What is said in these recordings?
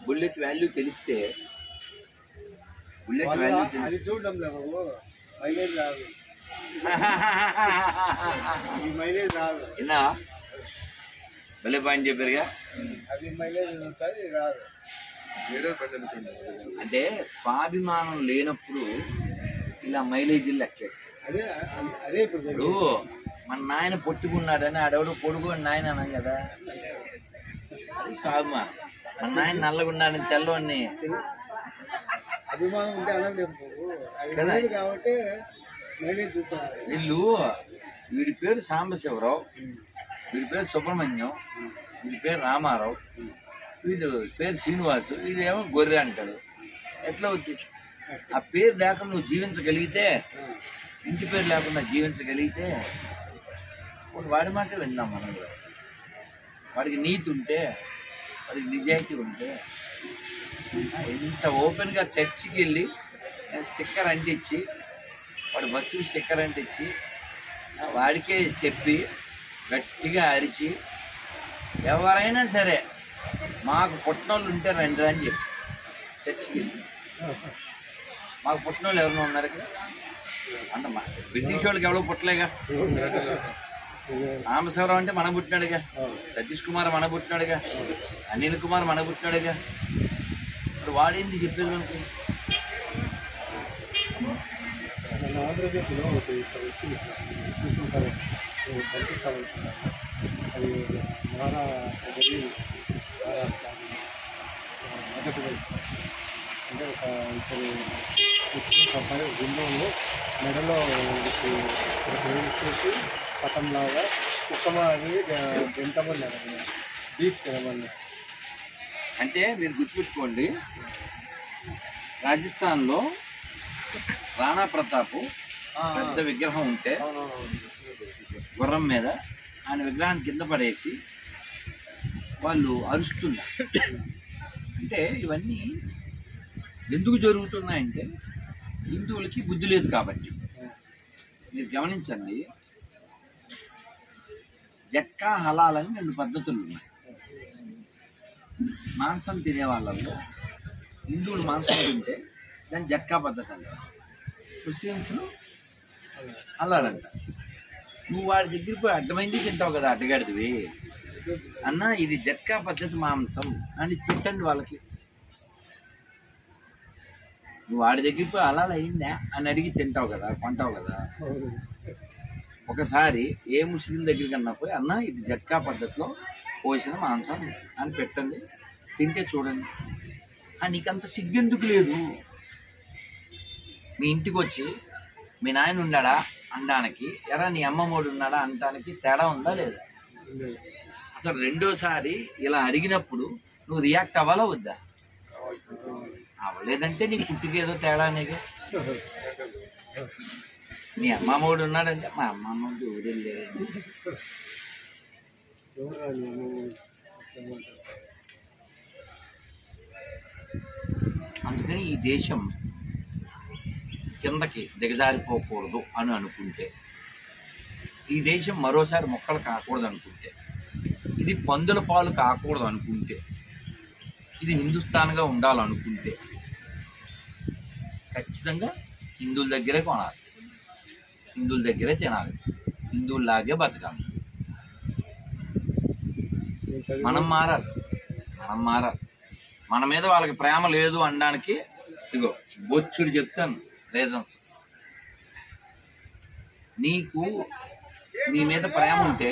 Bullet value తెలిస్తే bullet వాళ్ళు value అది చూడడం లే బాబు మైలేజ్ రాదు ఈ మైలేజ్ రాదు విన్నా భలే పాయింట్ చెప్పారుగా అది మైలేజ్ వస్తుంది ఇది రాదు అంటే స్వాభిమానం లేనప్పుడు ఇలా మైలేజీలు లెక్కేస్తాయి అదే అదే ఇప్పుడు ఇప్పుడు మన నాయన పొట్టుకున్నాడని ఆడెవడు పొడుగు అని నాయన అన్నాం కదా అది స్వాభిమానం మన నాయన నల్లగున్నాడని తెల్లవాడిని అభిమానం ఉంటే అనలేదు బాబు అది కదా. లేదు కాబట్టి మైలేజ్ చూస్తున్నారు వీళ్ళు వీడి పేరు సాంబశివరావు వీడి పేరు సుబ్రహ్మణ్యం వీడి పేరు రామారావు వీడు పేరు శ్రీనివాసు వీడేమో గొర్రె అంటాడు ఎట్లా అవుతుంది ఆ పేరు లేకుండా నువ్వు జీవించగలిగితే ఇంటి పేరు లేకుండా జీవించగలిగితే పోనీ వాడి మాట విందాం మనం కూడా వాడికి నీతి ఉంటే వాడికి నిజాయితీ ఉంటే ఆ, ఇంత ఓపెన్గా చర్చికి వెళ్ళి స్టిక్కర్ అంటించి వాడు బస్సుకి స్టిక్కర్ అంటించి ఆ, వాడికే చెప్పి గట్టిగా అరిచి ఎవరైనా సరే మాకు పుట్టినోళ్ళు ఉంటే రండి అని చెప్పి చర్చికి వెళ్ళి. మాకు పుట్టినోళ్ళు ఎవరైనా ఉన్నారు ఇక్కడ అంత మా- బ్రిటిష్ వాళ్ళకి ఎవరో పుట్టలేగా రామశివరావు అంటే మన పుట్టినాడుగా సతీష్ కుమార్ మన పుట్టినాడుగా అనిల్ కుమార్ మన పుట్టినాడుగా మరి వాడేంటి చెప్పేది మనకి మన ఆంధ్రప్రదేశ్లో ఒకటి ఇక్కడ వచ్చింది చూసుకుంటారు పంపిస్తారు అది మహారా ఒకటి మహారాష్ట్ర మధ్యప్రదేశ్ అంటే ఒక ఇద్దరు ముస్లిం కంపెనీ గుండంలో మెడలో వేసేసి పటంలాగా కుక్కమారి గెంటమన్నారు బీచ్ తినమన్నారు అంటే మీరు గుర్తుపెట్టుకోండి రాజస్థాన్లో రాణా ప్రతాప్ పెద్ద విగ్రహం ఉంటే గుర్రం మీద ఆయన విగ్రహాన్ని కింద పడేసి వాళ్ళు అరుస్తున్నారు అంటే ఇవన్నీ ఎందుకు జరుగుతున్నాయంటే హిందువులకి బుద్ధి లేదు కాబట్టి మీరు గమనించండి జట్కా హలాల్ అని రెండు పద్ధతులు ఉన్నాయి మాంసం తినే వాళ్ళల్లో హిందువులు మాంసం తింటే దాన్ని జట్కా పద్ధతి అంటారు ముస్లిమ్స్ను అల్లాలంట నువ్వు వాడి దగ్గరికి పోయి అడ్డమైంది తింటావు కదా అడ్డగాడిదివి అన్న ఇది జట్కా పద్ధతి మాంసం అని పెట్టండి వాళ్ళకి నువ్వు వాడి దగ్గరికి పోయి అలా అయిందా అని అడిగి తింటావు కదా కొంటావు కదా ఒకసారి ఏ ముస్లిం దగ్గరికి అన్నా పోయి అన్న ఇది జట్కా పద్ధతిలో పోసిన మాంసం అని పెట్టండి తింటే చూడండి ఆ నీకంత సిగ్గెందుకు లేదు మీ ఇంటికి వచ్చి మీ నాయన ఉన్నాడా అనడానికి ఎరా నీ అమ్మమ్మోడు ఉన్నాడా అనడానికి తేడా ఉందా లేదా అసలు రెండోసారి ఇలా అడిగినప్పుడు నువ్వు రియాక్ట్ అవ్వాలా వద్దా అవ్వలేదంటే నీ పుట్టికేదో తేడానేగా మీ అమ్మమ్మోడు ఉన్నాడంటే మా అమ్మమ్మోడు ఊరెళ్ళేదండి అందుకని ఈ దేశం కిందకి దిగజారిపోకూడదు అని అనుకుంటే ఈ దేశం మరోసారి మొక్కలు కాకూడదు అనుకుంటే ఇది పందుల పాలు కాకూడదు అనుకుంటే ఇది హిందుస్థాన్గా ఉండాలనుకుంటే ఖచ్చితంగా హిందువుల దగ్గరే కొనాలి హిందువుల దగ్గరే తినాలి హిందువుల్లాగే బతకాలి మనం మారాలి మనం మారాలి మన మీద వాళ్ళకి ప్రేమ లేదు అనడానికి ఇగో బొచ్చుడు చెప్తాను రీజన్స్ నీకు నీ మీద ప్రేమ ఉంటే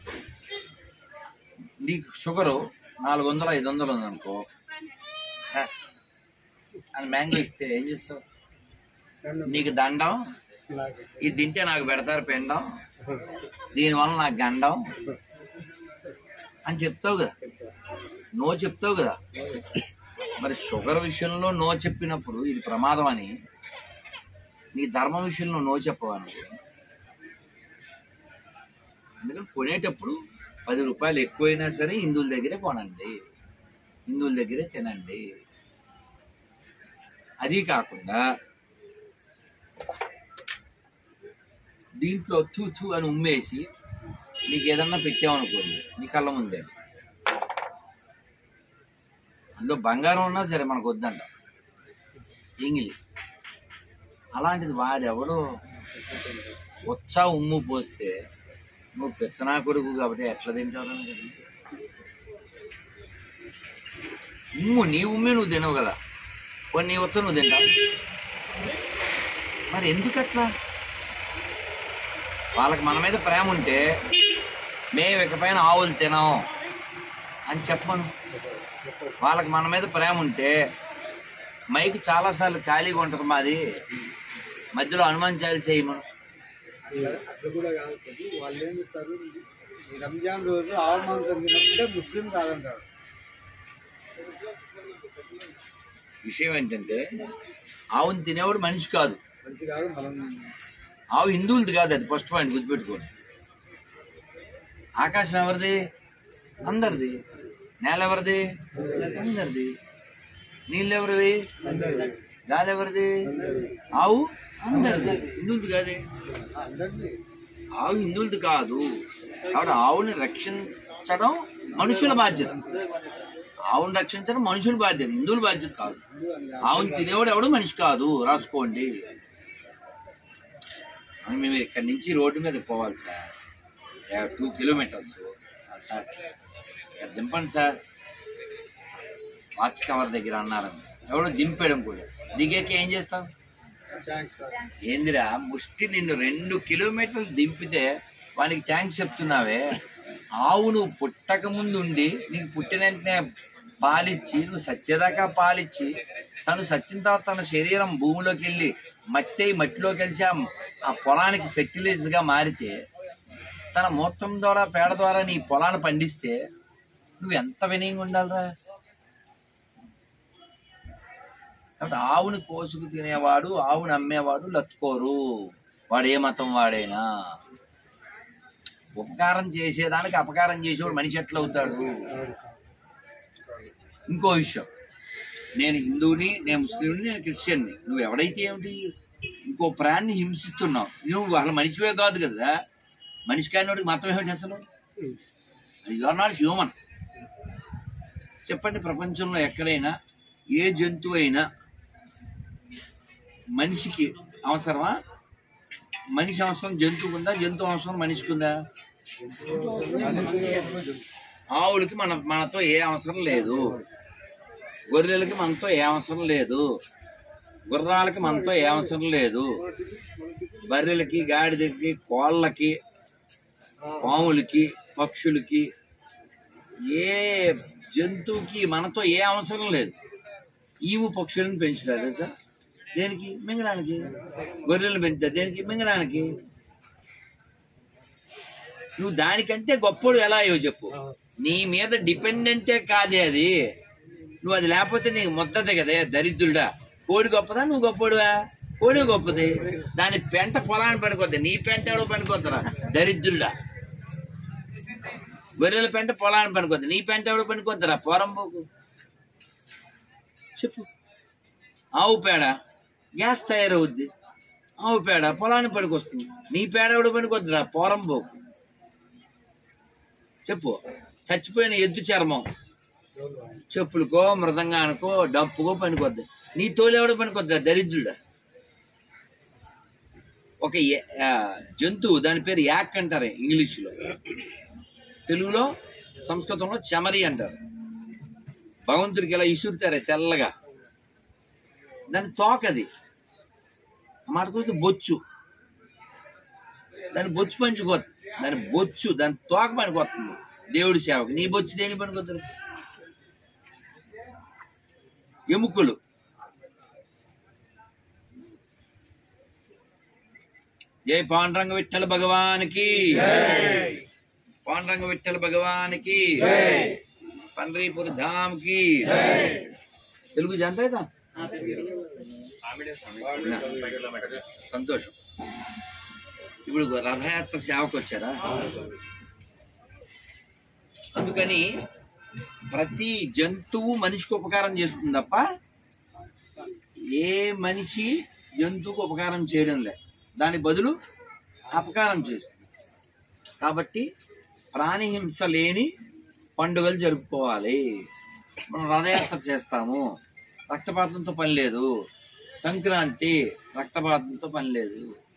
నీకు షుగరు నాలుగు వందలు ఐదు వందలు ఉందనుకో సార్ అని మ్యాంగో ఇస్తే ఏం చేస్తావు నీకు దండం ఇది తింటే నాకు పెడతారు పిండం దీనివల్ల నాకు గండం అని చెప్తావు కదా నో చెప్తావు కదా మరి షుగర్ విషయంలో నో చెప్పినప్పుడు ఇది ప్రమాదం అని నీ ధర్మం విషయంలో నో చెప్పవాను అందుకని కొనేటప్పుడు పది రూపాయలు ఎక్కువైనా సరే హిందువుల దగ్గరే కొనండి హిందువుల దగ్గరే తినండి అది కాకుండా దీంట్లో తూ తూ అని ఉమ్మేసి నీకు ఏదన్నా పెట్టామనుకోండి నీ కళ్ళ ముందే ఇందులో బంగారం ఉన్నా సరే మనకు వద్దంట ఎంగిలి అలాంటిది వాడెవడో ఉత్సాహ ఉమ్ము పోస్తే నువ్వు పెచ్చనా కొడుకు కాబట్టి ఎట్లా తింటావు ఉమ్ము నీ ఉమ్మే నువ్వు తినవు కదా కొన్ని నీ ఉత్స నువ్వు తింటావు మరి ఎందుకు అట్లా వాళ్ళకి మన మీద ప్రేమ ఉంటే మేము ఇకపైన ఆవులు తినాం అని చెప్పను వాళ్ళకి మన మీద ప్రేమ ఉంటే మైక్ చాలాసార్లు ఖాళీగా ఉంటుంది మాది మధ్యలో హనుమాన్ చాలీస చేయమను అట్లా కూడా కాదు కదా. వాళ్ళు ఏం చెప్తారు ఈ రంజాన్ రోజు ఆవు మాంసం తినకుంటే ముస్లిం కాదంటారు విషయం ఏంటంటే ఆవుని తినేవాడు మనిషి కాదు మంచి కాదు మనం ఆవు హిందువులది కాదు అది ఫస్ట్ పాయింట్ గుర్తుపెట్టుకోండి ఆకాశం ఎవరిది అందరిది నేల ఎవరిది అందరిది నీళ్ళు ఎవరివి గాలి ఎవరిది ఆవు అందరిది హిందువులది కాదే అందరిది ఆవు హిందువులది కాదు కాబట్టి ఆవుని రక్షించడం మనుషుల బాధ్యత ఆవుని రక్షించడం మనుషుల బాధ్యత హిందువుల బాధ్యత కాదు ఆవుని తినేవాడు ఎవడు మనిషి కాదు రాసుకోండి అని మేము ఇక్కడి నుంచి రోడ్డు మీద పోవాలి సార్ టూ కిలోమీటర్స్ సార్ ఇక్కడ దింపండి సార్ వాచ్ టవర్ దగ్గర అన్నారు ఎవడో దింపేయడం కూడా దిగాక ఏం చేస్తాం థ్యాంక్స్ సార్ ఏందిరా ముష్టి నిన్ను రెండు కిలోమీటర్లు దింపితే వానికి థ్యాంక్స్ చెప్తున్నావే ఆవు నువ్వు పుట్టక ముందు ఉండి నీకు పుట్టిన వెంటనే పాలిచ్చి నువ్వు సచ్చేదాకా పాలిచ్చి తను సచ్చిన తర్వాత తన శరీరం భూమిలోకి వెళ్ళి మట్టి అయి మట్టిలోకి కలిసి ఆ- ఆ పొలానికి ఫెర్టిలైజర్గా మారితే తన మూత్రం ద్వారా పేడ ద్వారా నీ పొలాన్ని పండిస్తే నువ్వు ఎంత వినయంగా ఉండాలిరా కాబట్టి ఆవుని కోసుకు తినేవాడు ఆవుని అమ్మేవాడు లత్తుకోరు వాడు ఏ మతం వాడైనా ఉపకారం చేసేదానికి అపకారం చేసేవాడు మనిషి ఎట్లా అవుతాడు ఇంకో విషయం నేను హిందువుని నేను ముస్లింని నేను క్రిస్టియన్ని నువ్వు ఎవడైతే ఏమిటి ఇంకో ప్రాణిని హింసిస్తున్నావు నువ్వు అసలు మనిషివే కాదు కదా మనిషి కానివాడికి మతం ఏమిటి అసలు యు ఆర్ నాట్ హ్యూమన్ చెప్పండి ప్రపంచంలో ఎక్కడైనా ఏ జంతువు అయినా మనిషికి అవసరమా మనిషి అవసరం జంతువుకు ఉందా జంతువు అవసరం మనిషికి ఉందా ఆవులకి మన మనతో ఏ అవసరం లేదు గొర్రెలకి మనతో ఏ అవసరం లేదు గుర్రాలకి మనతో ఏ అవసరం లేదు బర్రెలకి గాడిదకి కోళ్ళకి పాములకి పక్షులకి ఏ జంతువుకి మనతో ఏ అవసరం లేదు ఈవు పక్షులను పెంచుతారు తెలుసా దేనికి మింగడానికి గొర్రెలను పెంచుతారు దేనికి మింగడానికి నువ్వు దానికంటే గొప్పోడు ఎలా అయ్యో చెప్పు నీ మీద డిపెండెంటే కాదే అది నువ్వు అది లేకపోతే నీకు మొత్తదే కదే దరిద్రుడా కోడి గొప్పదా నువ్వు గొప్పోడువా కోడి గొప్పది దాని పెంట పొలాన్ని పడుకోద్ది నీ పెంట ఎవడో పడుకోద్దురా దరిద్రుడా గొర్రెల పెంట పొలాన్ని పనుకోద్ది నీ పెంట ఎవడో పనుకోద్దురా పోరంబోకు చెప్పు ఆవు పేడ గ్యాస్ తయారవుద్ది ఆవు పేడ పొలాన్ని పడుకొస్తుంది నీ పేడ ఎవడో పనుకోద్దురా పోరంబోకు చెప్పు చచ్చిపోయిన ఎద్దు చర్మం చెప్పులకో మృదంగానికో డప్పుకో పనికొద్ది నీ తోలు ఎవడో పనికొద్దా దరిద్రుడా ఒక ఏ- ఆ, జంతువు దాని పేరు యాక్ అంటారు ఇంగ్లీష్లో తెలుగులో సంస్కృతంలో చెమరి అంటారు భగవంతుడికి ఇలా ఇసురుతారే తెల్లగా దాని తోకది ఆ మాట గురించి బొచ్చు దాని బొచ్చు పంచుకోద్దు దాని బొచ్చు దాని తోక పనికొస్తుంది దేవుడి సేవకు నీ బొచ్చు దేని పనికొద్దు ఎముకలు జై పాండురంగ విఠల భగవానికి పాండురంగ విఠల భగవానికి పండ్రీపురి ధామ్ కి తెలుగు జాంతా కదా సంతోషం ఇప్పుడు రథయాత్ర సేవకు వచ్చారా అందుకని ప్రతి జంతువు మనిషికి ఉపకారం చేస్తుంది తప్ప ఏ మనిషి జంతువుకు ఉపకారం చేయడం లే దాని బదులు అపకారం చేస్తుంది కాబట్టి ప్రాణిహింస లేని పండుగలు జరుపుకోవాలి మనం రథయాత్ర చేస్తాము రక్తపాతంతో పని లేదు సంక్రాంతి రక్తపాతంతో పని లేదు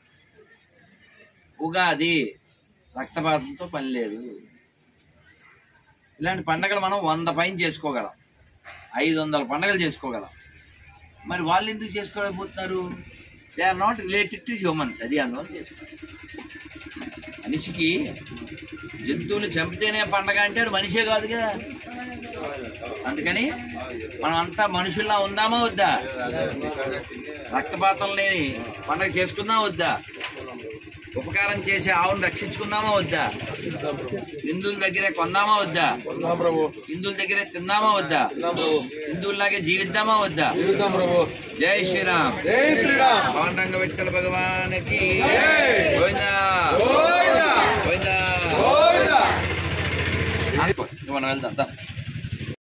ఉగాది రక్తపాతంతో పని లేదు ఇలాంటి పండగలు మనం వంద పైన చేసుకోగలం ఐదు వందల పండగలు చేసుకోగలం మరి వాళ్ళు ఎందుకు చేసుకోలేకపోతున్నారు they are not related to humans అది అందువల్ల చేసుకోవాలి మనిషికి జంతువులు చంపితేనే పండగ అంటే వాడు మనిషే కాదుగా అందుకని మనం అంతా మనుషుల్లా ఉందామా వద్దా రక్తపాతం లేని పండగ చేసుకుందామా వద్దా ఉపకారం చేసే ఆవును రక్షించుకుందామా వద్దా హిందువుల దగ్గరే కొందామా వద్దా ప్రభు హిందువుల దగ్గరే తిందామా వద్దా ప్రభు హిందువుల్లాగే జీవిద్దామా వద్దా జీవితం ప్రభు జై శ్రీరామ్ జై శ్రీరామ్ పవన్ రంగ విఠల భగవానికి గోవిందా గోవిందా గోవిందా గోవిందా అనుకో, ఇక మనం వెళ్దాం దా.